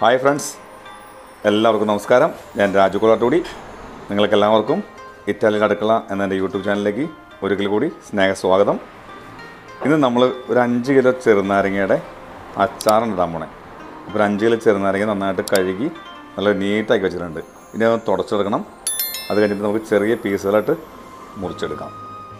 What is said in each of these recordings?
hi friends എല്ലാവർക്കും നമസ്കാരം ഞാൻ രാജു കൊളാട്ടൂടി നിങ്ങൾക്ക് എല്ലാവർക്കും ഇറ്റാലിയൻ അടുക്കള എന്ന എൻ്റെ യൂട്യൂബ് ചാനലിലേക്ക് ഒരിക്കൽ കൂടി സ്നേഹ സ്വാഗതം ഇന്ന് നമ്മൾ ഒരു അഞ്ച് കിലോ ചെറുനാരങ്ങയുടെ അച്ചാറാണ് ഇടാൻ പോണേ അപ്പോൾ ഒരു അഞ്ച് കിലോ ചെറുനാരങ്ങ നന്നായിട്ട് കഴുകി നല്ല നീറ്റാക്കി വെച്ചിട്ടുണ്ട് ഇനി അത് തുടച്ചെടുക്കണം അത് കഴിഞ്ഞിട്ട് നമുക്ക് ചെറിയ പീസുകളായിട്ട് മുറിച്ചെടുക്കാം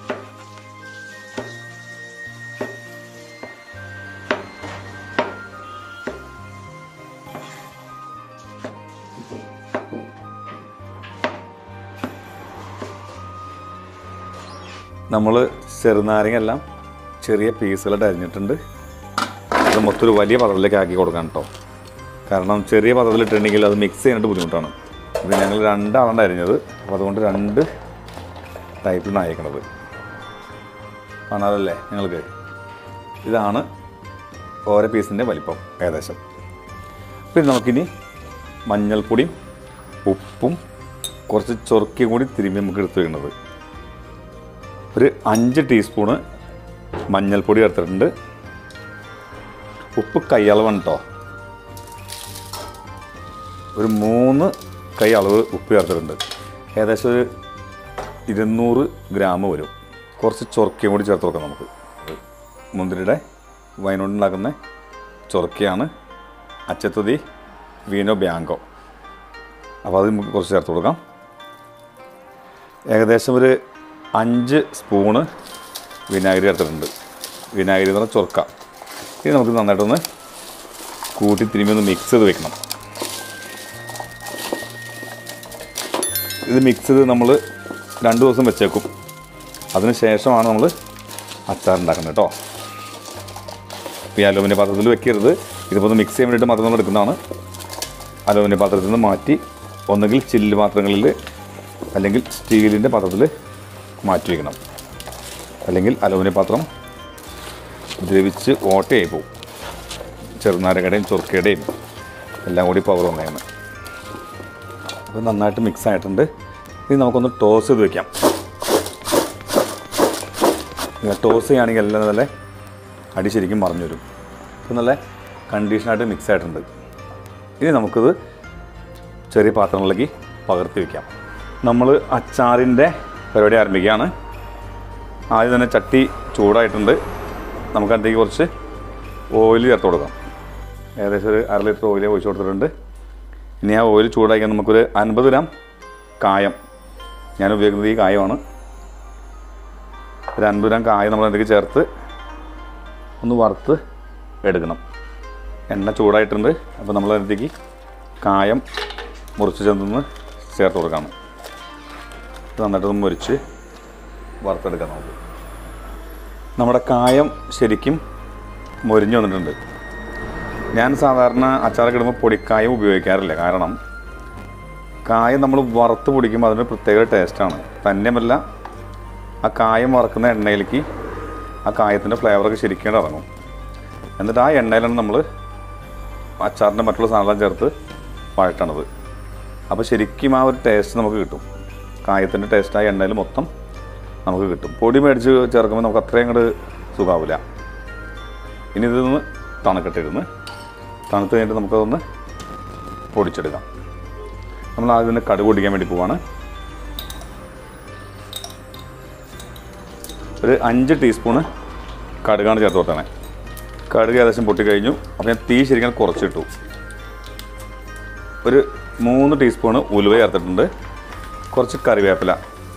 നമ്മൾ ചെറുനാരങ്ങ എല്ലാം ചെറിയ പീസുകളായിട്ട് അരിഞ്ഞിട്ടുണ്ട് അത് മൊത്തം ഒരു വലിയ പാത്രത്തിലേക്ക് ആക്കി കൊടുക്കണം കേട്ടോ കാരണം ചെറിയ പാത്രത്തിലിട്ടുണ്ടെങ്കിൽ അത് മിക്സ് ചെയ്യാനായിട്ട് ബുദ്ധിമുട്ടാണ് ഇത് ഞങ്ങൾ രണ്ടാളാണ് അരിഞ്ഞത് അപ്പോൾ അതുകൊണ്ട് രണ്ട് ടൈപ്പിലാണ് അയക്കണത് കാണാതല്ലേ നിങ്ങൾക്ക് ഇതാണ് ഓരോ പീസിൻ്റെ വലിപ്പം ഏകദേശം പിന്നെ നമുക്കിനി മഞ്ഞൾപ്പൊടിയും ഉപ്പും കുറച്ച് ചൊറുക്കിയും കൂടി തിരുമ്പി നമുക്ക് എടുത്ത് വയ്ക്കുന്നത് ഒരു അഞ്ച് ടീസ്പൂണ് മഞ്ഞൾപ്പൊടി എടുത്തിട്ടുണ്ട് ഉപ്പ് കൈയളവാണ് കേട്ടോ ഒരു മൂന്ന് കൈ അളവ് ഉപ്പ് ചേർത്തിട്ടുണ്ട് ഏകദേശം ഒരു ഇരുന്നൂറ് ഗ്രാം വരും കുറച്ച് ചൊറക്കയും കൂടി ചേർത്ത് കൊടുക്കാം നമുക്ക് മുന്തിരിയുടെ വൈനോട് ഉണ്ടാക്കുന്ന ചൊറക്കയാണ് അച്ചത്തുതി വീനോ ബ്യാങ്കോ അപ്പോൾ അത് നമുക്ക് കുറച്ച് ചേർത്ത് കൊടുക്കാം ഏകദേശം ഒരു അഞ്ച് സ്പൂണ് വിനാഗിരി ചേർത്തിട്ടുണ്ട് വിനാഗിരി എന്ന് പറഞ്ഞാൽ ചൊർക്ക ഇത് നമുക്ക് നന്നായിട്ടൊന്ന് കൂട്ടി തിരുമ്പി ഒന്ന് മിക്സ് ചെയ്ത് വെക്കണം ഇത് മിക്സ് ചെയ്ത് നമ്മൾ രണ്ട് ദിവസം വെച്ചേക്കും അതിന് ശേഷമാണ് നമ്മൾ അച്ചാർ ഉണ്ടാക്കുന്നത് കേട്ടോ ഈ അലുമിനിയം പാത്രത്തിൽ വെക്കരുത് ഇതിപ്പോൾ ഒന്ന് മിക്സ് ചെയ്യാൻ വേണ്ടിയിട്ട് മാത്രം നമ്മൾ എടുക്കുന്നതാണ് അലുമിനിയം പാത്രത്തിൽ നിന്ന് മാറ്റി ഒന്നുകിൽ ചില്ല് പാത്രങ്ങളിൽ അല്ലെങ്കിൽ സ്റ്റീലിൻ്റെ പാത്രത്തിൽ മാറ്റി വയ്ക്കണം അല്ലെങ്കിൽ അലുമിനിയം പാത്രം ദ്രവിച്ച് ഓട്ടയായി പോകും ചെറുനാരകയുടെയും ചൊറുക്കയുടെയും എല്ലാം കൂടി പവർ വന്നേന്ന് അപ്പോൾ നന്നായിട്ട് മിക്സ് ആയിട്ടുണ്ട് ഇനി നമുക്കൊന്ന് ടോസ് ചെയ്ത് വെക്കാം ഇങ്ങനെ ടോസ് ചെയ്യുകയാണെങ്കിൽ എല്ലാം നല്ല അടി ശരിക്കും മറിഞ്ഞു വരും അപ്പോൾ നല്ല കണ്ടീഷനായിട്ട് മിക്സ് ആയിട്ടുണ്ട് ഇനി നമുക്കിത് ചെറിയ പാത്രങ്ങളിലേക്ക് പകർത്തി വയ്ക്കാം നമ്മൾ അച്ചാറിൻ്റെ പരിപാടി ആരംഭിക്കുകയാണ് ആദ്യം തന്നെ ചട്ടി ചൂടായിട്ടുണ്ട് നമുക്ക് അതിലേക്ക് കുറച്ച് ഓയിൽ ചേർത്ത് കൊടുക്കാം ഏകദേശം ഒരു അര ലിറ്റർ ഓയിൽ ഒഴിച്ച് കൊടുത്തിട്ടുണ്ട് ഇനി ആ ഓയിൽ ചൂടാക്കിയാൽ നമുക്കൊരു അൻപത് ഗ്രാം കായം ഞാൻ ഉപയോഗിക്കുന്നത് ഈ കായമാണ് ഒരു അൻപത് ഗ്രാം കായം നമ്മൾ അതിലേക്ക് ചേർത്ത് ഒന്ന് വറുത്ത് എടുക്കണം എണ്ണ ചൂടായിട്ടുണ്ട് അപ്പോൾ നമ്മൾ അതിലേക്ക് കായം മുറിച്ച് ചെന്ന് ചേർത്ത് കൊടുക്കണം ഇത് നന്നായിട്ടൊന്ന് മുരിച്ച് വറുത്തെടുക്കാം നമുക്ക് നമ്മുടെ കായം ശരിക്കും മൊരിഞ്ഞു വന്നിട്ടുണ്ട് ഞാൻ സാധാരണ അച്ചാറൊക്കെ ഇടുമ്പോൾ പൊടിക്കായം ഉപയോഗിക്കാറില്ല കാരണം കായം നമ്മൾ വറുത്ത് പൊടിക്കുമ്പോൾ അതിന് പ്രത്യേക ടേസ്റ്റാണ് തന്നെയുമല്ല ആ കായം വറക്കുന്ന എണ്ണയിലേക്ക് ആ കായത്തിൻ്റെ ഫ്ലേവറൊക്കെ ശരിക്കും ഇറങ്ങും എന്നിട്ട് ആ എണ്ണയിലാണ് നമ്മൾ അച്ചാറിൻ്റെ മറ്റുള്ള സാധനം ചേർത്ത് വഴറ്റണത് അപ്പോൾ ശരിക്കും ആ ഒരു ടേസ്റ്റ് നമുക്ക് കിട്ടും കായത്തിൻ്റെ ടേസ്റ്റ് ആ എണ്ണയിൽ മൊത്തം നമുക്ക് കിട്ടും പൊടി മേടിച്ച് ചേർക്കുമ്പോൾ നമുക്ക് അത്രയും അങ്ങോട്ട് സുഖാവില്ല ഇനി ഇതൊന്ന് തണുക്കട്ടിരുന്ന് തണുത്ത് കഴിഞ്ഞിട്ട് നമുക്കതൊന്ന് പൊടിച്ചെടുക്കാം നമ്മൾ ആദ്യം തന്നെ കടുക് പൊടിക്കാൻ വേണ്ടി പോവാണ് ഒരു അഞ്ച് ടീസ്പൂണ് കടുകാണ് ചേർത്ത് കൊടുത്തണേ കടുക് ഏകദേശം പൊട്ടിക്കഴിഞ്ഞു അപ്പോൾ ഞാൻ തീ ശരിക്കും കുറച്ചിട്ടു ഒരു മൂന്ന് ടീസ്പൂണ് ഉലുവ ചേർത്തിട്ടുണ്ട് കുറച്ച് കറിവേപ്പില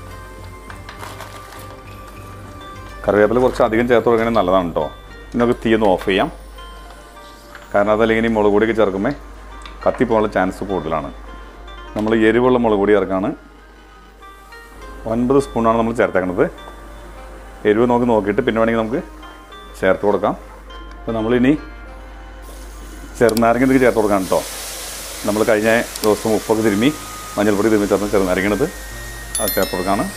കറിവേപ്പില കുറച്ച് അധികം ചേർത്ത് കൊടുക്കുകയാണെങ്കിൽ നല്ലതാണ് കേട്ടോ ഇനി നമുക്ക് തീ ഒന്ന് ഓഫ് ചെയ്യാം കാരണം അതല്ലെങ്കിൽ ഈ മുളക് പൊടിയൊക്കെ ചേർക്കുമ്പോൾ കത്തിപ്പോകാനുള്ള ചാൻസ് കൂടുതലാണ് നമ്മൾ എരിവുള്ള മുളക് പൊടി ചേർക്കാണ് ഒൻപത് സ്പൂണാണ് നമ്മൾ ചേർത്തേക്കുന്നത് എരിവ് നോക്കി നോക്കിയിട്ട് പിന്നെ വേണമെങ്കിൽ നമുക്ക് ചേർത്ത് കൊടുക്കാം അപ്പോൾ നമ്മളിനി ചെറുനാരങ്ങ ഇതിലേക്ക് ചേർത്ത് കൊടുക്കാം കേട്ടോ നമ്മൾ കഴിഞ്ഞ ദിവസം ഉപ്പൊക്കെ തിരുമ്മി മഞ്ഞൾപ്പൊടി തിരുമ്മി ചേർന്ന് ചെറുനാരങ്ങണത് അത് ചേർത്ത് കൊടുക്കാണ്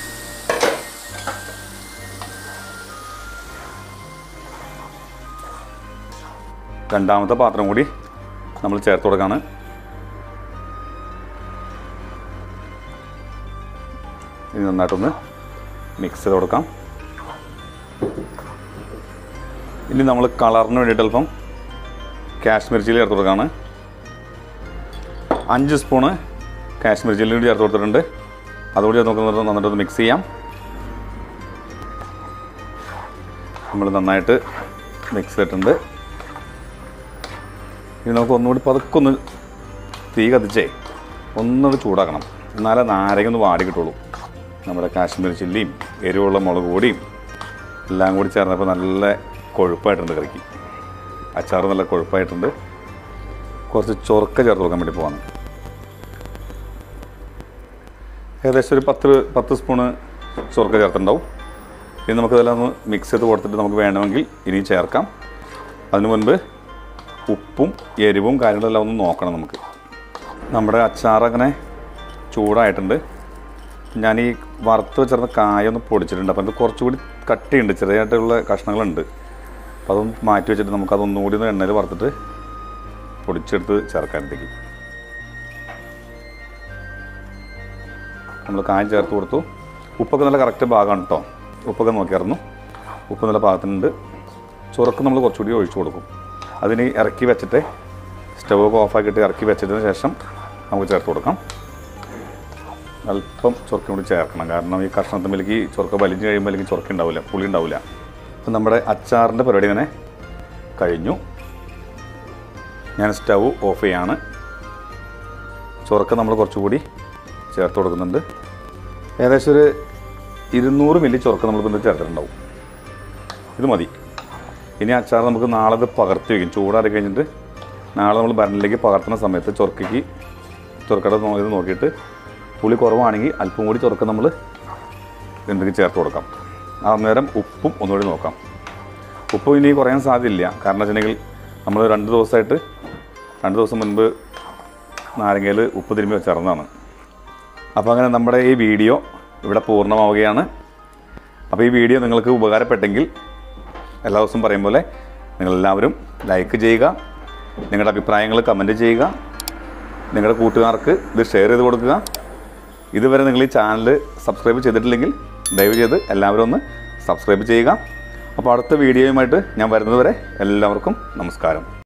രണ്ടാമത്തെ പാത്രം കൂടി നമ്മൾ ചേർത്ത് കൊടുക്കാണ് ഇനി നന്നായിട്ടൊന്ന് മിക്സ് ചെയ്ത് കൊടുക്കാം ഇനി നമ്മൾ കളറിന് വേണ്ടിയിട്ട് അല്പം കാശ്മീർ ചില്ലി ചേർത്ത് കൊടുക്കുകയാണ് അഞ്ച് സ്പൂണ് കാശ്മീർ ചില്ലി കൂടി ചേർത്ത് കൊടുത്തിട്ടുണ്ട് അതുകൂടി നമുക്ക് നന്നായിട്ട് മിക്സ് ചെയ്യാം നമ്മൾ നന്നായിട്ട് മിക്സ് ചെയ്തിട്ടുണ്ട് ഇനി നമുക്ക് ഒന്നുകൂടി പതുക്കൊന്ന് തീ കത്തിച്ചേ ഒന്നുകൂടി ചൂടാക്കണം എന്നാലേ നാരങ്ങ ഒന്ന് വാടി കിട്ടുള്ളൂ നമ്മുടെ കാശ്മീർ ചില്ലിയും എരിവുള്ള മുളക് പൊടിയും എല്ലാം കൂടി ചേർന്നപ്പോൾ നല്ല കൊഴുപ്പായിട്ടുണ്ട് കറിക്ക് അച്ചാർ നല്ല കൊഴുപ്പായിട്ടുണ്ട് കുറച്ച് ചൊറുക്ക ചേർത്ത് കൊടുക്കാൻ വേണ്ടി പോവാണ് ഏകദേശം ഒരു പത്ത് പത്ത് സ്പൂണ് ചൊറുക്ക ചേർത്തിട്ടുണ്ടാവും ഇനി നമുക്ക് ഇതെല്ലാം ഒന്ന് മിക്സ് ചെയ്ത് കൊടുത്തിട്ട് നമുക്ക് വേണമെങ്കിൽ ഇനി ചേർക്കാം അതിനു മുൻപ് ഉപ്പും എരിവും കാര്യങ്ങളെല്ലാം ഒന്ന് നോക്കണം നമുക്ക് നമ്മുടെ അച്ചാർ അങ്ങനെ ചൂടായിട്ടുണ്ട് ഞാൻ ഈ വറുത്ത് വെച്ചിരുന്ന കായ ഒന്ന് പൊടിച്ചിട്ടുണ്ട് അപ്പം അത് കുറച്ചുകൂടി കട്ടിയുണ്ട് ചെറിയതായിട്ടുള്ള കഷ്ണങ്ങളുണ്ട് അപ്പോൾ അതൊന്ന് മാറ്റി വെച്ചിട്ട് നമുക്ക് അതൊന്നും കൂടി ഒന്ന് എണ്ണയിൽ വറുത്തിട്ട് പൊടിച്ചെടുത്ത് ചേർക്കാനത്തേക്ക് നമ്മൾ കായം ചേർത്ത് കൊടുത്തു ഉപ്പൊക്കെ നല്ല കറക്റ്റ് ഭാഗമാണ് കേട്ടോ ഉപ്പൊക്കെ നോക്കിയായിരുന്നു ഉപ്പ് നല്ല പാകത്തിനുണ്ട് ചുറക്ക് നമ്മൾ കുറച്ചുകൂടി ഒഴിച്ചു കൊടുക്കും അതിന് ഇറക്കി വെച്ചിട്ട് സ്റ്റവ് ഒക്കെ ഓഫാക്കിയിട്ട് ഇറക്കി വെച്ചതിന് ശേഷം നമുക്ക് ചേർത്ത് കൊടുക്കാം അല്പം ചൊറക്കും കൂടി ചേർക്കണം കാരണം ഈ കഷ്ണത്തുമ്പിലേക്ക് ചൊറക്ക വലിഞ്ഞ് കഴിയുമ്പോൾ അല്ലെങ്കിൽ ചൊറക്ക ഉണ്ടാവില്ല പുളി ഉണ്ടാവില്ല അപ്പം നമ്മുടെ അച്ചാറിൻ്റെ പരിപാടി ഇങ്ങനെ കഴിഞ്ഞു ഞാൻ സ്റ്റൗ ഓഫ് ചെയ്യാണ് ചൊറക്ക നമ്മൾ കുറച്ചുകൂടി ചേർത്ത് കൊടുക്കുന്നുണ്ട് ഏകദേശം ഒരു ഇരുന്നൂറ് മില്ലി ചൊറക്ക നമ്മൾ ഇതിൽ ചേർത്തിട്ടുണ്ടാവും ഇത് മതി ഇനി അച്ചാർ നമുക്ക് നാളെ ഇത് പകർത്തി വയ്ക്കും ചൂടാറി കഴിഞ്ഞിട്ട് നാളെ നമ്മൾ ഭരണിലേക്ക് പകർത്തുന്ന സമയത്ത് ചൊറക്കയ്ക്ക് ചൊറക്കയുടെ നോ- ഇത് നോക്കിയിട്ട് പുളി കുറവാണെങ്കിൽ അല്പം കൂടി ചൊറക്ക നമ്മൾ എന്തെങ്കിലും ചേർത്ത് കൊടുക്കാം അന്നേരം ഉപ്പും ഒന്നുകൂടി നോക്കാം ഉപ്പ് ഇനി കുറയാൻ സാധ്യതയില്ല കാരണം വെച്ചിട്ടുണ്ടെങ്കിൽ നമ്മൾ രണ്ട് ദിവസമായിട്ട് രണ്ട് ദിവസം മുൻപ് നാരങ്ങയിൽ ഉപ്പ് തിരുമ്പി വെച്ചിറന്നതാണ് അപ്പോൾ അങ്ങനെ നമ്മുടെ ഈ വീഡിയോ ഇവിടെ പൂർണ്ണമാവുകയാണ് അപ്പോൾ ഈ വീഡിയോ നിങ്ങൾക്ക് ഉപകാരപ്പെട്ടെങ്കിൽ എല്ലാ ദിവസവും പറയും പോലെ നിങ്ങളെല്ലാവരും ലൈക്ക് ചെയ്യുക നിങ്ങളുടെ അഭിപ്രായങ്ങൾ കമൻറ്റ് ചെയ്യുക നിങ്ങളുടെ കൂട്ടുകാർക്ക് ഇത് ഷെയർ ചെയ്ത് കൊടുക്കുക ഇതുവരെ നിങ്ങൾ ഈ ചാനൽ സബ്സ്ക്രൈബ് ചെയ്തിട്ടില്ലെങ്കിൽ ദയവ് ചെയ്ത് എല്ലാവരും ഒന്ന് സബ്സ്ക്രൈബ് ചെയ്യുക അപ്പോൾ അടുത്ത വീഡിയോയുമായിട്ട് ഞാൻ വരുന്നതുവരെ എല്ലാവർക്കും നമസ്കാരം